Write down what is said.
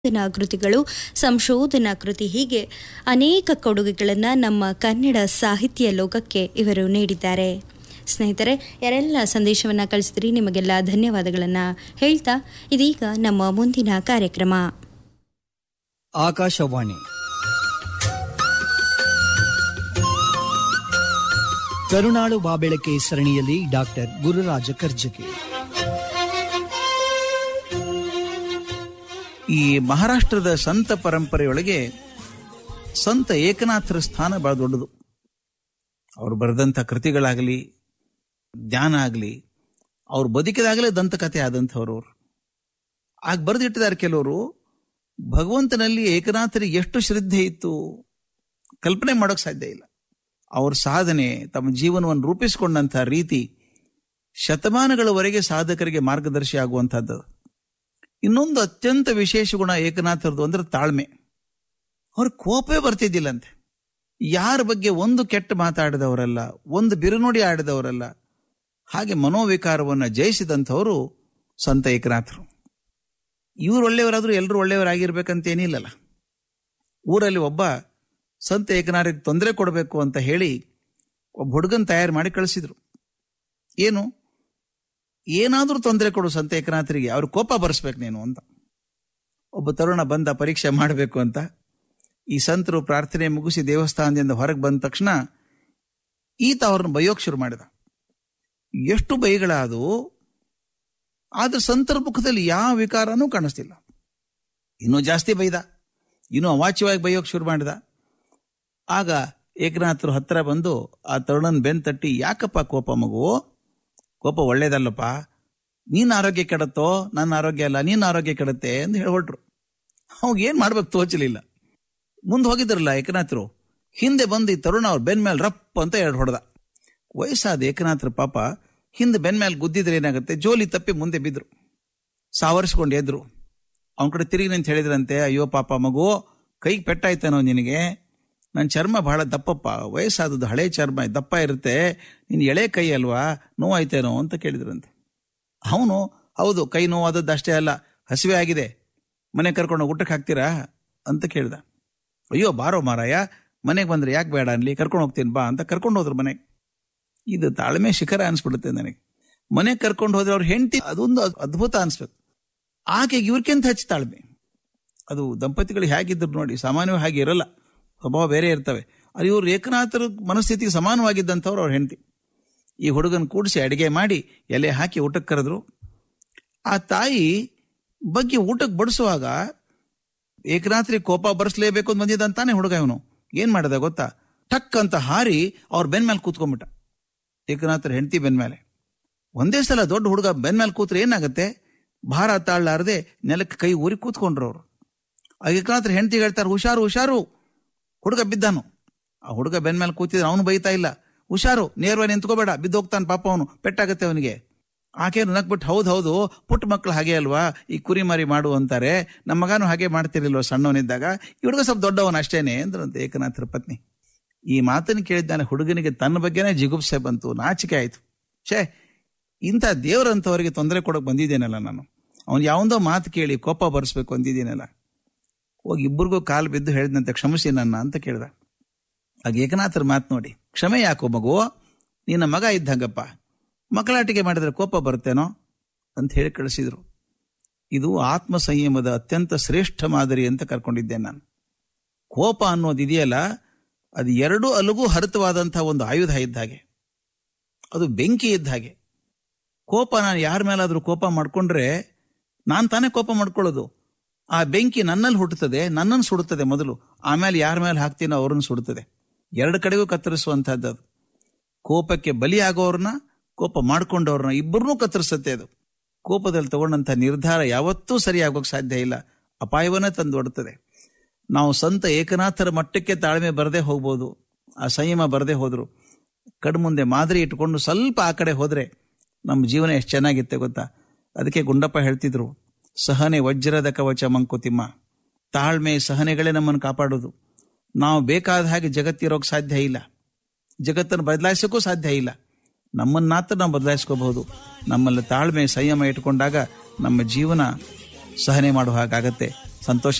ಸಂಶೋಧನಾ ಕೃತಿಗಳು ಸಂಶೋಧನಾ ಕೃತಿ ಹೀಗೆ ಅನೇಕ ಕೊಡುಗೆಗಳನ್ನು ನಮ್ಮ ಕನ್ನಡ ಸಾಹಿತ್ಯ ಲೋಕಕ್ಕೆ ಇವರು ನೀಡಿದ್ದಾರೆ ಸ್ನೇಹಿತರೆ ಯಾರೆಲ್ಲ ಸಂದೇಶವನ್ನು ಕಳಿಸಿದ್ರಿ ನಿಮಗೆಲ್ಲ ಧನ್ಯವಾದಗಳನ್ನು ಹೇಳ್ತಾ ಇದೀಗ ನಮ್ಮ ಮುಂದಿನ ಕಾರ್ಯಕ್ರಮ ಆಕಾಶವಾಣಿ ಕರುಣಾಳು ಬಾಬೆಳಕೆ ಸರಣಿಯಲ್ಲಿ ಡಾಕ್ಟರ್ ಗುರುರಾಜ ಕರ್ಜಗಿ ಈ ಮಹಾರಾಷ್ಟ್ರದ ಸಂತ ಪರಂಪರೆಯೊಳಗೆ ಸಂತ ಏಕನಾಥರ ಸ್ಥಾನ ಬಹಳ ದೊಡ್ಡದು ಅವರು ಬರೆದಂಥ ಕೃತಿಗಳಾಗಲಿ ಜ್ಞಾನ ಆಗಲಿ ಅವ್ರು ಬದುಕಿದಾಗಲೇ ದಂತಕಥೆ ಆದಂಥವ್ರು ಅವರು ಆಗ ಬರೆದಿಟ್ಟಿದ್ದಾರೆ ಕೆಲವರು ಭಗವಂತನಲ್ಲಿ ಏಕನಾಥರಿಗೆ ಎಷ್ಟು ಶ್ರದ್ಧೆ ಇತ್ತು ಕಲ್ಪನೆ ಮಾಡೋಕೆ ಸಾಧ್ಯ ಇಲ್ಲ ಅವ್ರ ಸಾಧನೆ ತಮ್ಮ ಜೀವನವನ್ನು ರೂಪಿಸಿಕೊಂಡಂಥ ರೀತಿ ಶತಮಾನಗಳವರೆಗೆ ಸಾಧಕರಿಗೆ ಮಾರ್ಗದರ್ಶಿ ಆಗುವಂಥದ್ದು ಇನ್ನೊಂದು ಅತ್ಯಂತ ವಿಶೇಷ ಗುಣ ಏಕನಾಥರದು ಅಂದ್ರೆ ತಾಳ್ಮೆ ಅವ್ರ ಕೋಪವೇ ಬರ್ತಿದ್ದಿಲ್ಲಂತೆ ಯಾರ ಬಗ್ಗೆ ಒಂದು ಕೆಟ್ಟ ಮಾತಾಡಿದವರಲ್ಲ ಒಂದು ಬಿರುನುಡಿ ಆಡಿದವರಲ್ಲ ಹಾಗೆ ಮನೋವಿಕಾರವನ್ನು ಜಯಿಸಿದಂಥವರು ಸಂತ ಏಕನಾಥರು ಇವ್ರು ಒಳ್ಳೆಯವರಾದ್ರೂ ಎಲ್ಲರೂ ಒಳ್ಳೆಯವರಾಗಿರ್ಬೇಕಂತ ಏನಿಲ್ಲಲ್ಲ ಊರಲ್ಲಿ ಒಬ್ಬ ಸಂತ ಏಕನಾಥರಿಗೆ ತೊಂದರೆ ಕೊಡಬೇಕು ಅಂತ ಹೇಳಿ ಒಬ್ಬ ಹುಡುಗನ್ ತಯಾರು ಮಾಡಿ ಕಳಿಸಿದ್ರು ಏನು ಏನಾದರೂ ತೊಂದರೆ ಕೊಡು ಸಂತ ಏಕನಾಥರಿಗೆ ಅವ್ರ ಕೋಪ ಬರ್ಸ್ಬೇಕು ನೀನು ಅಂತ ಒಬ್ಬ ತರುಣ ಬಂದ ಪರೀಕ್ಷೆ ಮಾಡಬೇಕು ಅಂತ ಈ ಸಂತರು ಪ್ರಾರ್ಥನೆ ಮುಗಿಸಿ ದೇವಸ್ಥಾನದಿಂದ ಹೊರಗೆ ಬಂದ ತಕ್ಷಣ ಈತ ಅವ್ರನ್ನ ಬೈಯೋಕ್ ಶುರು ಮಾಡಿದ ಎಷ್ಟು ಬೈಗಳಾದವು ಆದ್ರೆ ಸಂತರ ಮುಖದಲ್ಲಿ ಯಾವ ವಿಕಾರನೂ ಕಾಣಿಸ್ತಿಲ್ಲ ಇನ್ನೂ ಜಾಸ್ತಿ ಬೈದ ಇನ್ನೂ ಅವಾಚ್ಯವಾಗಿ ಬೈಯೋಕ್ ಶುರು ಮಾಡಿದ ಆಗ ಏಕನಾಥರು ಹತ್ರ ಬಂದು ಆ ತರುಣನ್ ಬೆನ್ ತಟ್ಟಿ ಯಾಕಪ್ಪ ಕೋಪ ಮಗು ಕೋಪ ಒಳ್ಳೇದಲ್ಲಪ್ಪ ನೀನ್ ಆರೋಗ್ಯ ಕೆಡತ್ತೋ ನನ್ನ ಆರೋಗ್ಯ ಅಲ್ಲ ನೀನ್ ಆರೋಗ್ಯ ಕೆಡುತ್ತೆ ಅಂತ ಹೇಳ್ಬಿಟ್ರು ಅವಾಗ ಏನ್ ಮಾಡ್ಬೇಕು ತೋಚಲಿಲ್ಲ ಮುಂದೆ ಹೋಗಿದ್ರಲ್ಲ ಏಕನಾಥರು ಹಿಂದೆ ಬಂದು ಈ ತರುಣ ಅವ್ರ ಬೆನ್ ಮೇಲೆ ರಪ್ ಅಂತ ಎರಡು ಹೊಡೆದ ವಯಸ್ಸಾದ ಏಕನಾಥರ ಪಾಪ ಹಿಂದೆ ಬೆನ್ ಮೇಲೆ ಗುದ್ದಿದ್ರೆ ಏನಾಗುತ್ತೆ ಜೋಲಿ ತಪ್ಪಿ ಮುಂದೆ ಬಿದ್ರು ಸಾವರಿಸ್ಕೊಂಡು ಎದ್ರು ಅವನ ಕಡೆ ತಿರುಗಿ ನಿಂತ ಹೇಳಿದ್ರಂತೆ ಅಯ್ಯೋ ಪಾಪ ಮಗು ಕೈಗೆ ಪೆಟ್ಟಾಯ್ತೇನೋ ನಿನಗೆ ನನ್ನ ಚರ್ಮ ಬಹಳ ದಪ್ಪಪ್ಪ ವಯಸ್ಸಾದದ್ದು ಹಳೆ ಚರ್ಮ ದಪ್ಪ ಇರುತ್ತೆ ನಿನ್ ಎಳೆ ಕೈ ಅಲ್ವಾ ನೋವಾಯ್ತೇನೋ ಅಂತ ಕೇಳಿದ್ರಂತೆ ಅವನು ಹೌದು ಕೈ ನೋವಾದದ್ದು ಅಷ್ಟೇ ಅಲ್ಲ ಹಸಿವೆ ಆಗಿದೆ ಮನೆ ಕರ್ಕೊಂಡು ಊಟಕ್ಕೆ ಹಾಕ್ತೀರಾ ಅಂತ ಕೇಳ್ದ ಅಯ್ಯೋ ಬಾರೋ ಮಾರಾಯ ಮನೆಗೆ ಬಂದ್ರೆ ಯಾಕೆ ಬೇಡ ಅನ್ಲಿ ಕರ್ಕೊಂಡು ಹೋಗ್ತೀನಿ ಬಾ ಅಂತ ಕರ್ಕೊಂಡು ಹೋದ್ರು ಮನೆಗೆ ಇದು ತಾಳ್ಮೆ ಶಿಖರ ಅನ್ಸ್ಬಿಡುತ್ತೆ ನನಗೆ ಮನೆಗೆ ಕರ್ಕೊಂಡು ಹೋದ್ರೆ ಅವ್ರ ಹೆಂಡತಿ ಅದೊಂದು ಅದ್ಭುತ ಅನ್ಸ್ಬೇಕು ಆಕೆಗೆ ಇವ್ರಿಗಿಂತ ಹೆಚ್ಚು ತಾಳ್ಮೆ ಅದು ದಂಪತಿಗಳು ಹೇಗಿದ್ರು ನೋಡಿ ಸಾಮಾನ್ಯವಾಗಿ ಹಾಗೆ ಇರಲ್ಲ ಸ್ವಭಾವ ಬೇರೆ ಇರ್ತವೆ ಅದು ಇವ್ರು ಏಕನಾಥರ ಮನಸ್ಥಿತಿಗೆ ಸಮಾನವಾಗಿದ್ದಂಥವ್ರು ಅವ್ರ ಹೆಂಡತಿ ಈ ಹುಡುಗನ ಕೂಡಿಸಿ ಅಡಿಗೆ ಮಾಡಿ ಎಲೆ ಹಾಕಿ ಊಟಕ್ಕೆ ಕರೆದ್ರು ಆ ತಾಯಿ ಬಗ್ಗೆ ಊಟಕ್ಕೆ ಬಡಿಸುವಾಗ ಏಕನಾಥರಿಗೆ ಕೋಪ ಬರೆಸ್ಲೇಬೇಕು ಅಂತ ಬಂದಿದ್ದಂತಾನೆ ಹುಡುಗ ಇವನು ಏನ್ ಮಾಡಿದ ಗೊತ್ತಾ ಟಕ್ ಅಂತ ಹಾರಿ ಅವ್ರ ಬೆನ್ ಮೇಲೆ ಕೂತ್ಕೊಂಡ್ಬಿಟ್ಟ ಏಕನಾಥರ ಹೆಂಡತಿ ಬೆನ್ ಮೇಲೆ ಒಂದೇ ಸಲ ದೊಡ್ಡ ಹುಡುಗ ಬೆನ್ ಮೇಲೆ ಕೂತ್ರೆ ಏನಾಗುತ್ತೆ ಭಾರ ತಾಳ್ಲಾರದೆ ನೆಲಕ್ಕೆ ಕೈ ಊರಿ ಕೂತ್ಕೊಂಡ್ರು ಅವರು ಆ ಏಕನಾಥರ ಹೆಂಡತಿ ಹೇಳ್ತಾರೆ ಹುಷಾರು ಹುಷಾರು ಹುಡುಗ ಬಿದ್ದಾನು ಆ ಹುಡುಗ ಬೆನ್ ಮೇಲೆ ಕೂತಿದ್ರೆ ಅವನು ಬೈತಾ ಇಲ್ಲ ಹುಷಾರು ನೇರವಾಗಿ ನಿಂತ್ಕೋಬೇಡ ಬಿದ್ದೋಗ್ತಾನೆ ಪಾಪ ಅವನು ಪೆಟ್ಟಾಗತ್ತೆ ಅವನಿಗೆ ಆಕೆ ನಕ್ಬಿಟ್ಟು ಹೌದು ಹೌದು ಪುಟ್ಟ ಮಕ್ಕಳು ಹಾಗೆ ಅಲ್ವಾ ಈ ಕುರಿ ಮರಿ ಮಾಡು ಅಂತಾರೆ ನಮ್ಮ ಮಗನೂ ಹಾಗೆ ಮಾಡ್ತಿರ್ಲಿಲ್ವ ಸಣ್ಣವನಿದ್ದಾಗ ಈ ಹುಡುಗ ಸ್ವಲ್ಪ ದೊಡ್ಡವನು ಅಷ್ಟೇನೆ ಅಂದ್ರಂತೆ ಏಕನಾಥರ ಪತ್ನಿ ಈ ಮಾತನ್ನು ಕೇಳಿದ್ದಾನೆ ಹುಡುಗನಿಗೆ ತನ್ನ ಬಗ್ಗೆನೇ ಜಿಗುಪ್ಸೆ ಬಂತು ನಾಚಿಕೆ ಆಯ್ತು ಛೇ ಇಂಥ ದೇವರಂತವರಿಗೆ ತೊಂದರೆ ಕೊಡೋಕೆ ಬಂದಿದ್ದೇನಲ್ಲ ನಾನು ಅವ್ನು ಯಾವೊಂದೋ ಮಾತು ಕೇಳಿ ಕೋಪ ಬರ್ಸ್ಬೇಕು ಅಂದಿದ್ದೀನಲ್ಲ ಹೋಗಿ ಇಬ್ಬರಿಗೂ ಕಾಲು ಬಿದ್ದು ಹೇಳಿದಂತೆ ಕ್ಷಮಿಸಿ ನನ್ನ ಅಂತ ಕೇಳ್ದ ಆಗ ಏಕನಾಥರ ಮಾತು ನೋಡಿ ಕ್ಷಮೆ ಯಾಕೋ ಮಗು ನಿನ್ನ ಮಗ ಇದ್ದಂಗಪ್ಪ ಮಕ್ಕಳಾಟಿಕೆ ಮಾಡಿದ್ರೆ ಕೋಪ ಬರುತ್ತೇನೋ ಅಂತ ಹೇಳಿ ಕಳಿಸಿದ್ರು ಇದು ಆತ್ಮ ಸಂಯಮದ ಅತ್ಯಂತ ಶ್ರೇಷ್ಠ ಮಾದರಿ ಅಂತ ಕರ್ಕೊಂಡಿದ್ದೇನೆ ನಾನು ಕೋಪ ಅನ್ನೋದು ಇದೆಯಲ್ಲ ಅದು ಎರಡು ಅಲುಗೂ ಹರಿತವಾದಂತಹ ಒಂದು ಆಯುಧ ಇದ್ದ ಹಾಗೆ ಅದು ಬೆಂಕಿ ಇದ್ದ ಹಾಗೆ ಕೋಪ ನಾನು ಯಾರ ಮೇಲಾದ್ರೂ ಕೋಪ ಮಾಡ್ಕೊಂಡ್ರೆ ನಾನು ತಾನೇ ಕೋಪ ಮಾಡ್ಕೊಳ್ಳೋದು ಆ ಬೆಂಕಿ ನನ್ನಲ್ಲಿ ಹುಟ್ಟುತ್ತದೆ ನನ್ನನ್ನು ಸುಡುತ್ತದೆ ಮೊದಲು ಆಮೇಲೆ ಯಾರ ಮೇಲೆ ಹಾಕ್ತೀನೋ ಅವ್ರನ್ನ ಸುಡುತ್ತದೆ ಎರಡು ಕಡೆಗೂ ಕತ್ತರಿಸುವಂತಹದ್ದು ಅದು ಕೋಪಕ್ಕೆ ಬಲಿಯಾಗೋರ್ನ ಕೋಪ ಮಾಡ್ಕೊಂಡವ್ರನ್ನ ಇಬ್ಬರನ್ನೂ ಕತ್ತರಿಸುತ್ತೆ ಅದು ಕೋಪದಲ್ಲಿ ತಗೊಂಡಂಥ ನಿರ್ಧಾರ ಯಾವತ್ತೂ ಸರಿಯಾಗೋಕೆ ಸಾಧ್ಯ ಇಲ್ಲ ಅಪಾಯವನ್ನೇ ತಂದೊಡ್ತದೆ ನಾವು ಸಂತ ಏಕನಾಥರ ಮಟ್ಟಕ್ಕೆ ತಾಳ್ಮೆ ಬರದೇ ಹೋಗ್ಬೋದು ಆ ಸಂಯಮ ಬರದೇ ಹೋದ್ರು ಕಣ್ಮುಂದೆ ಮಾದರಿ ಇಟ್ಕೊಂಡು ಸ್ವಲ್ಪ ಆ ಕಡೆ ಹೋದ್ರೆ ನಮ್ಮ ಜೀವನ ಎಷ್ಟು ಚೆನ್ನಾಗಿತ್ತೆ ಗೊತ್ತಾ ಅದಕ್ಕೆ ಗುಂಡಪ್ಪ ಹೇಳ್ತಿದ್ರು ಸಹನೆ ವಜ್ರದ ಕವಚ ಮಂಕುತಿಮ್ಮ ತಾಳ್ಮೆ ಸಹನೆಗಳೇ ನಮ್ಮನ್ನು ಕಾಪಾಡೋದು ನಾವು ಬೇಕಾದ ಹಾಗೆ ಜಗತ್ತಿರೋಕೆ ಸಾಧ್ಯ ಇಲ್ಲ ಜಗತ್ತನ್ನು ಬದಲಾಯಿಸೋಕ್ಕೂ ಸಾಧ್ಯ ಇಲ್ಲ ನಮ್ಮನ್ನಾತ್ರ ನಾವು ಬದಲಾಯಿಸ್ಕೋಬಹುದು ನಮ್ಮಲ್ಲಿ ತಾಳ್ಮೆ ಸಂಯಮ ಇಟ್ಕೊಂಡಾಗ ನಮ್ಮ ಜೀವನ ಸಹನೆ ಮಾಡುವ ಹಾಗಾಗತ್ತೆ ಸಂತೋಷ